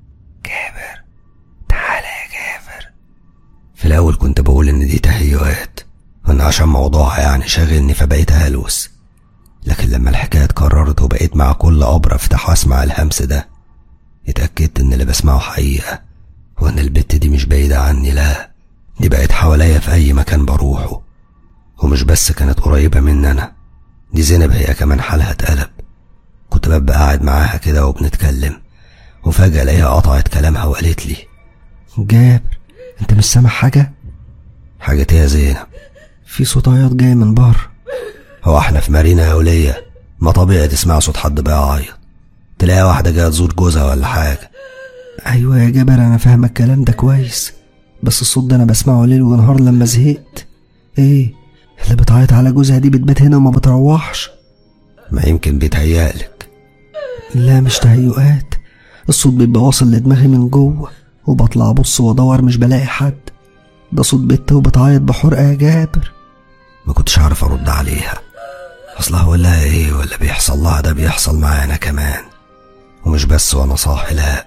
جابر تعالى يا جابر في الأول كنت بقول إن دي تهيؤات وإن عشان موضوعها يعني شاغلني فبقيت هلوس لكن لما الحكاية اتكررت وبقيت مع كل قبر أفتح وأسمع الهمس ده اتأكدت إن اللي بسمعه حقيقة وإن البت دي مش بعيدة عني لا دي بقت حواليا في أي مكان بروحه ومش بس كانت قريبة مني أنا دي زينب هي كمان حالها اتقلب كنت ببقى قاعد معاها كده وبنتكلم وفجأة الاقيها قطعت كلامها وقالت لي جابر انت مش سامع حاجة حاجة إيه يا زينب في صوت عياط جاي من بره هو احنا في مارينا يا ولية ما طبيعي تسمع صوت حد بيعيط تلاقي واحدة جاية تزور جوزها ولا حاجة ايوه يا جابر انا فاهم الكلام ده كويس بس الصوت ده انا بسمعه ليل ونهار لما زهقت ايه اللي بتعيط على جوزها دي بتبات هنا وما بتروحش ما يمكن بيتهيألك لا مش تهيؤات الصوت بيبقى واصل لدماغي من جوه وبطلع ابص وادور مش بلاقي حد ده صوت بنت وبتعيط بحرقة يا جابر ما كنتش عارف ارد عليها اصل هقول لها ايه ولا بيحصل لها ده بيحصل معانا كمان ومش بس وانا صاحي لا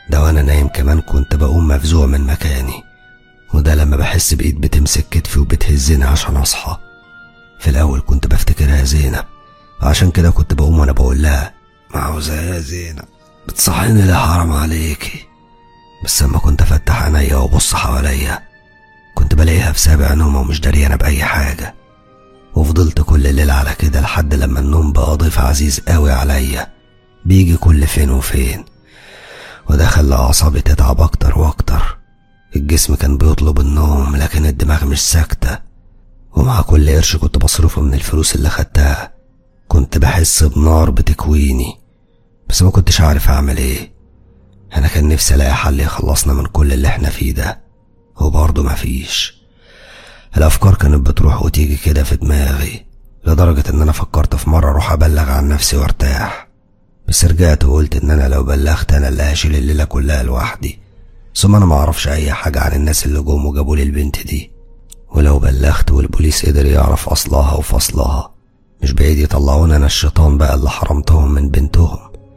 ده وانا نايم كمان كنت بقوم مفزوع من مكاني وده لما بحس بإيد بتمسك كتفي وبتهزني عشان أصحى في الأول كنت بفتكرها زينب وعشان كده كنت بقوم وأنا بقول لها معوزة يا زينب بتصحيني ليه حرام عليكي بس لما كنت أفتح عينيا وأبص حواليا كنت بلاقيها في سابع نومة ومش دريانة بأي حاجة وفضلت كل ليلة على كده لحد لما النوم بقى ضيف عزيز قوي عليا بيجي كل فين وفين وده خلى أعصابي تتعب أكتر وأكتر الجسم كان بيطلب النوم لكن الدماغ مش ساكتة ومع كل قرش كنت بصرفه من الفلوس اللي خدتها كنت بحس بنار بتكويني بس ما كنتش عارف أعمل إيه أنا كان نفسي ألاقي حل يخلصنا من كل اللي إحنا فيه ده وبرضه مفيش الأفكار كانت بتروح وتيجي كده في دماغي لدرجة إن أنا فكرت في مرة أروح أبلغ عن نفسي وارتاح بس رجعت وقلت إن أنا لو بلغت أنا اللي هشيل الليلة كلها لوحدي ثم أنا معرفش أي حاجة عن الناس اللي جم وجابوا لي البنت دي ولو بلغت والبوليس قدر يعرف أصلها وفصلها مش بعيد يطلعون أنا الشيطان بقى اللي حرمتهم من بنتهم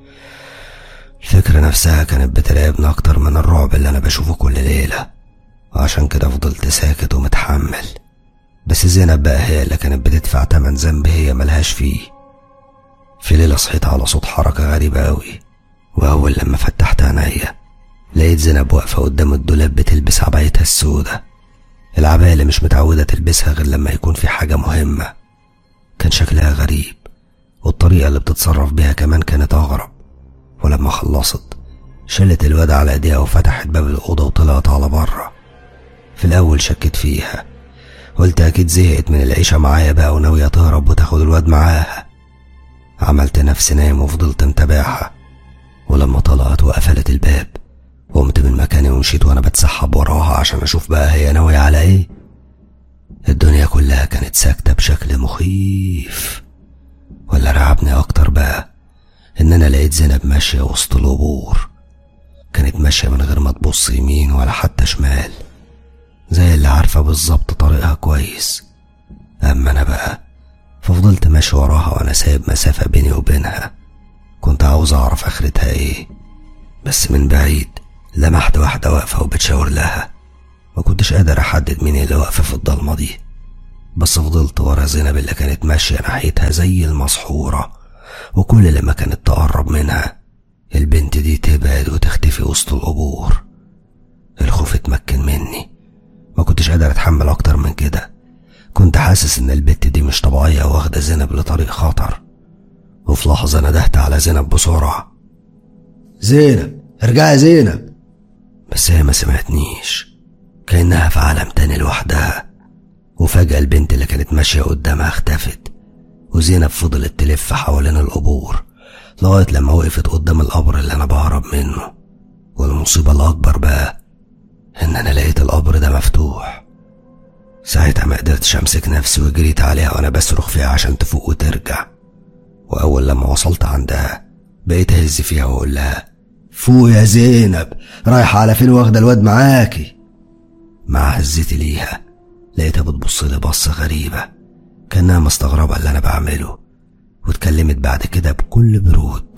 الفكرة نفسها كانت بتراقبني أكتر من الرعب اللي أنا بشوفه كل ليلة وعشان كده فضلت ساكت ومتحمل بس زينب بقى هي اللي كانت بتدفع تمن ذنب هي ملهاش فيه في ليلة صحيت على صوت حركة غريبة أوي وأول لما فتحت عينيا لقيت زينب واقفة قدام الدولاب بتلبس عبايتها السودة العباية اللي مش متعودة تلبسها غير لما يكون في حاجة مهمة كان شكلها غريب والطريقة اللي بتتصرف بيها كمان كانت أغرب ولما خلصت شلت الواد على ايديها وفتحت باب الأوضة وطلعت على بره في الأول شكت فيها قلت أكيد زهقت من العيشة معايا بقى وناوية تهرب وتاخد الواد معاها عملت نفسي نايم وفضلت متابعها ولما طلعت وقفلت الباب قمت من مكاني ومشيت وانا بتسحب وراها عشان اشوف بقى هي ناوية على ايه الدنيا كلها كانت ساكتة بشكل مخيف ولا رعبني اكتر بقى ان انا لقيت زينب ماشية وسط القبور كانت ماشية من غير ما تبص يمين ولا حتى شمال زي اللي عارفة بالظبط طريقها كويس اما انا بقى ففضلت ماشي وراها وانا سايب مسافة بيني وبينها كنت عاوز اعرف اخرتها ايه بس من بعيد لمحت واحدة واقفة وبتشاور لها ما كنتش قادر أحدد مين اللي واقفة في الضلمة دي بس فضلت ورا زينب اللي كانت ماشية ناحيتها زي المسحورة وكل لما كانت تقرب منها البنت دي تبعد وتختفي وسط القبور الخوف اتمكن مني ما كنتش قادر اتحمل اكتر من كده كنت حاسس ان البت دي مش طبيعية واخدة زينب لطريق خطر وفي لحظة ندهت على زينب بسرعة زينب ارجعي يا زينب بس هي ما سمعتنيش كأنها في عالم تاني لوحدها وفجأة البنت اللي كانت ماشية قدامها اختفت وزينب فضلت تلف حوالين القبور لغاية لما وقفت قدام القبر اللي أنا بهرب منه والمصيبة الأكبر بقى إن أنا لقيت القبر ده مفتوح ساعتها ما قدرتش أمسك نفسي وجريت عليها وأنا بصرخ فيها عشان تفوق وترجع وأول لما وصلت عندها بقيت أهز فيها وأقول لها فوق يا زينب رايحة على فين واخدة الواد معاكي مع هزتي ليها لقيتها بتبص لي بصة غريبة كأنها مستغربة اللي أنا بعمله واتكلمت بعد كده بكل برود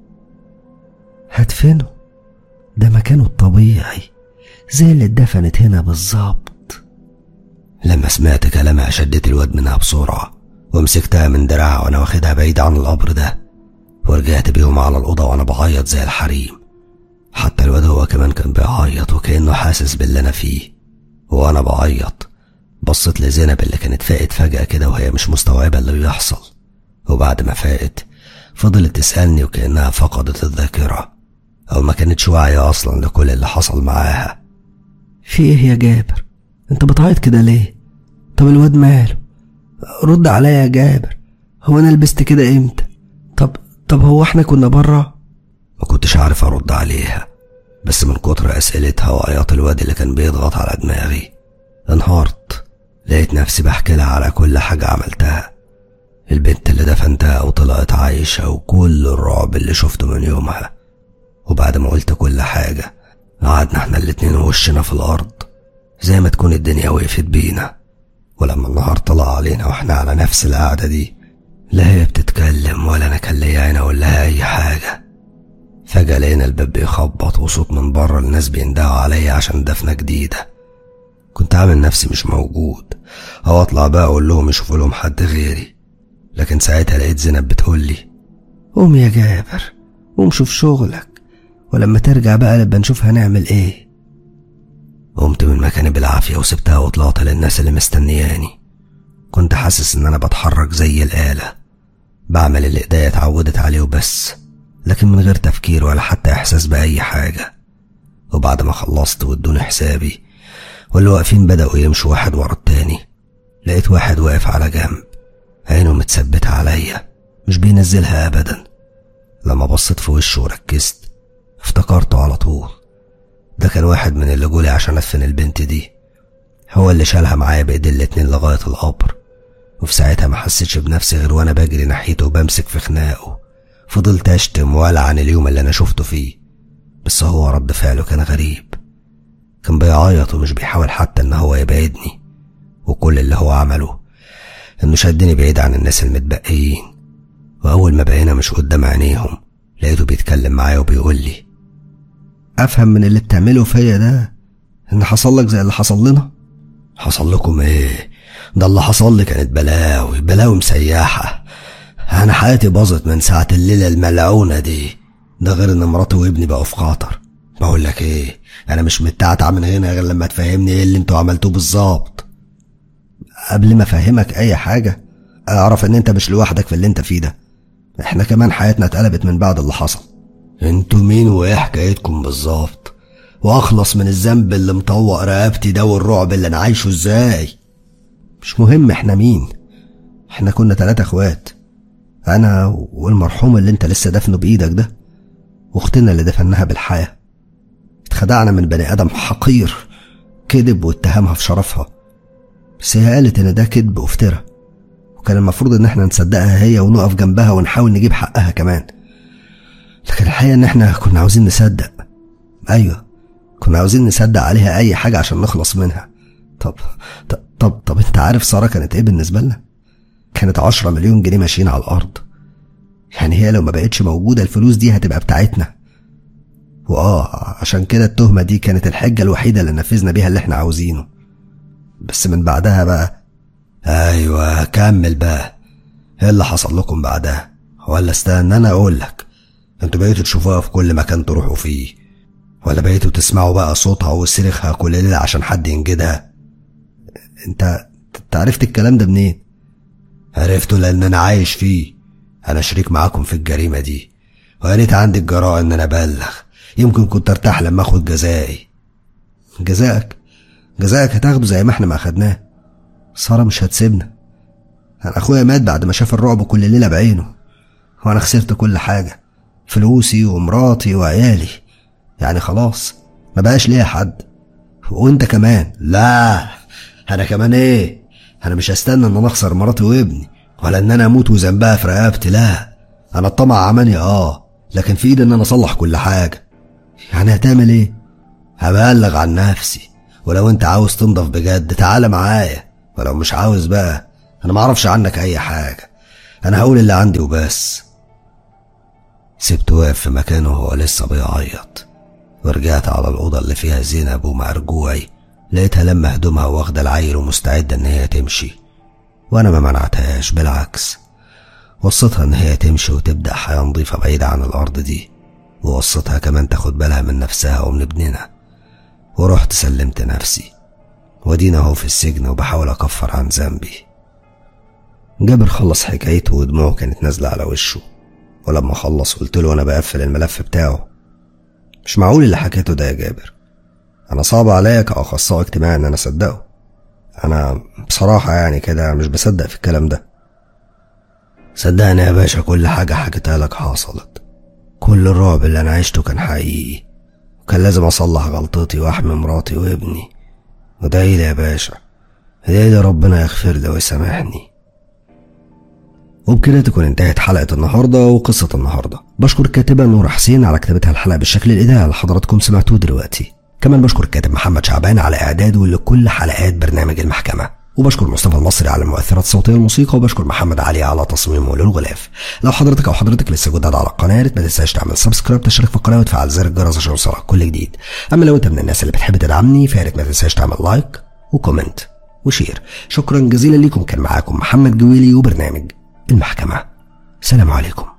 هدفنه ده مكانه الطبيعي زي اللي اتدفنت هنا بالظبط لما سمعت كلامها شدت الواد منها بسرعة ومسكتها من دراعها وأنا واخدها بعيد عن القبر ده ورجعت بيهم على الأوضة وأنا بعيط زي الحريم حتى الواد هو كمان كان بيعيط وكأنه حاسس باللي أنا فيه وأنا بعيط بصيت لزينب اللي كانت فاقت فجأة كده وهي مش مستوعبة اللي بيحصل وبعد ما فاقت فضلت تسألني وكأنها فقدت الذاكرة أو ما كانتش واعية أصلا لكل اللي حصل معاها في ايه يا جابر انت بتعيط كده ليه طب الواد ماله رد عليا يا جابر هو انا لبست كده امتى طب طب هو احنا كنا بره ما كنتش عارف أرد عليها بس من كتر أسئلتها وعياط الواد اللي كان بيضغط على دماغي انهارت لقيت نفسي بحكي لها على كل حاجة عملتها البنت اللي دفنتها وطلعت عايشة وكل الرعب اللي شفته من يومها وبعد ما قلت كل حاجة قعدنا احنا الاتنين وشنا في الأرض زي ما تكون الدنيا وقفت بينا ولما النهار طلع علينا واحنا على نفس القعدة دي لا هي بتتكلم ولا أنا كان ليا عين أقول لها أي حاجة فجأة لقينا الباب بيخبط وصوت من بره الناس بيندهوا عليا عشان دفنة جديدة كنت عامل نفسي مش موجود أو أطلع بقى أقول لهم يشوفوا لهم حد غيري لكن ساعتها لقيت زينب بتقول لي قوم يا جابر قوم شوف شغلك ولما ترجع بقى نبقى نشوف هنعمل ايه قمت من مكاني بالعافية وسبتها وطلعت للناس اللي مستنياني كنت حاسس إن أنا بتحرك زي الآلة بعمل اللي إيديا اتعودت عليه وبس لكن من غير تفكير ولا حتى إحساس بأي حاجة وبعد ما خلصت وادوني حسابي واللي واقفين بدأوا يمشوا واحد ورا التاني لقيت واحد واقف على جنب عينه متثبتة عليا مش بينزلها أبدا لما بصيت في وشه وركزت افتكرته على طول ده كان واحد من اللي جولي عشان أدفن البنت دي هو اللي شالها معايا بإيدي الاتنين لغاية القبر وفي ساعتها ما حسيتش بنفسي غير وأنا بجري ناحيته وبمسك في خناقه فضلت أشتم وألعن اليوم اللي أنا شفته فيه بس هو رد فعله كان غريب كان بيعيط ومش بيحاول حتى إن هو يبعدني وكل اللي هو عمله إنه شدني بعيد عن الناس المتبقيين وأول ما بقينا مش قدام عينيهم لقيته بيتكلم معايا وبيقول لي افهم من اللي بتعمله فيا ده ان حصل لك زي اللي حصل لنا حصل لكم ايه ده اللي حصل لي كانت بلاوي بلاوي مسيحة انا حياتي باظت من ساعة الليلة الملعونة دي ده غير ان مراتي وابني بقوا في خطر بقول لك ايه انا مش متعتع من هنا غير لما تفهمني ايه اللي انتوا عملتوه بالظبط قبل ما افهمك اي حاجه اعرف ان انت مش لوحدك في اللي انت فيه ده احنا كمان حياتنا اتقلبت من بعد اللي حصل انتوا مين وايه حكايتكم بالظبط واخلص من الذنب اللي مطوق رقبتي ده والرعب اللي انا عايشه ازاي مش مهم احنا مين احنا كنا تلاتة اخوات انا والمرحوم اللي انت لسه دفنه بايدك ده واختنا اللي دفناها بالحياة اتخدعنا من بني ادم حقير كذب واتهمها في شرفها بس هي قالت ان ده كذب وافتراء وكان المفروض ان احنا نصدقها هي ونقف جنبها ونحاول نجيب حقها كمان لكن الحقيقة ان احنا كنا عاوزين نصدق ايوه كنا عاوزين نصدق عليها اي حاجة عشان نخلص منها طب طب طب, طب انت عارف سارة كانت ايه بالنسبة لنا كانت عشرة مليون جنيه ماشيين على الارض يعني هي لو ما بقتش موجودة الفلوس دي هتبقى بتاعتنا واه عشان كده التهمة دي كانت الحجة الوحيدة اللي نفذنا بيها اللي احنا عاوزينه بس من بعدها بقى ايوه كمل بقى ايه اللي حصل لكم بعدها ولا استنى انا اقول لك انتوا بقيتوا تشوفوها في كل مكان تروحوا فيه ولا بقيتوا تسمعوا بقى صوتها وصريخها كل ليلة عشان حد ينجدها انت انت عرفت الكلام ده منين عرفته لان انا عايش فيه انا شريك معاكم في الجريمة دي ويا ريت عندي الجراءة ان انا ابلغ يمكن كنت ارتاح لما اخد جزائي جزائك جزائك هتاخده زي ما احنا ما اخدناه سارة مش هتسيبنا انا اخويا مات بعد ما شاف الرعب كل ليلة بعينه وانا خسرت كل حاجة فلوسي ومراتي وعيالي يعني خلاص ما بقاش ليا حد وانت كمان لا انا كمان ايه انا مش هستنى ان انا اخسر مراتي وابني ولا ان انا اموت وذنبها في رقبتي لا انا الطمع عماني اه لكن في ايدي ان انا اصلح كل حاجه يعني هتعمل ايه هبلغ عن نفسي ولو انت عاوز تنضف بجد تعالى معايا ولو مش عاوز بقى انا معرفش عنك اي حاجه انا هقول اللي عندي وبس سبته واقف في مكانه وهو لسه بيعيط ورجعت على الأوضة اللي فيها زينب ومع رجوعي لقيتها لما هدومها واخدة العيل ومستعدة إن هي تمشي وأنا ما منعتهاش بالعكس وصيتها إن هي تمشي وتبدأ حياة نظيفة بعيدة عن الأرض دي ووصيتها كمان تاخد بالها من نفسها ومن ابننا ورحت سلمت نفسي ودينا اهو في السجن وبحاول أكفر عن ذنبي جابر خلص حكايته ودموعه كانت نازلة على وشه ولما خلص قلت له وانا بقفل الملف بتاعه مش معقول اللي حكيته ده يا جابر انا صعب عليا كاخصائي اجتماعي ان انا اصدقه انا بصراحه يعني كده مش بصدق في الكلام ده صدقني يا باشا كل حاجه حكيتها لك حصلت كل الرعب اللي انا عشته كان حقيقي وكان لازم اصلح غلطتي واحمي مراتي وابني ودعيلي يا باشا ادعيلي ربنا يغفر لي ويسامحني وبكده تكون انتهت حلقة النهاردة وقصة النهاردة بشكر الكاتبة نور حسين على كتابتها الحلقة بالشكل الإذاعي اللي حضراتكم سمعتوه دلوقتي كمان بشكر الكاتب محمد شعبان على إعداده لكل حلقات برنامج المحكمة وبشكر مصطفى المصري على المؤثرات الصوتية الموسيقى وبشكر محمد علي على تصميمه للغلاف لو حضرتك أو حضرتك لسه جداد على القناة ما تنساش تعمل سبسكرايب تشترك في القناة وتفعل زر الجرس عشان يوصلك كل جديد أما لو أنت من الناس اللي بتحب تدعمني فيا ريت ما تنساش تعمل لايك وكومنت وشير شكرا جزيلا ليكم كان معاكم محمد جويلي وبرنامج المحكمة سلام عليكم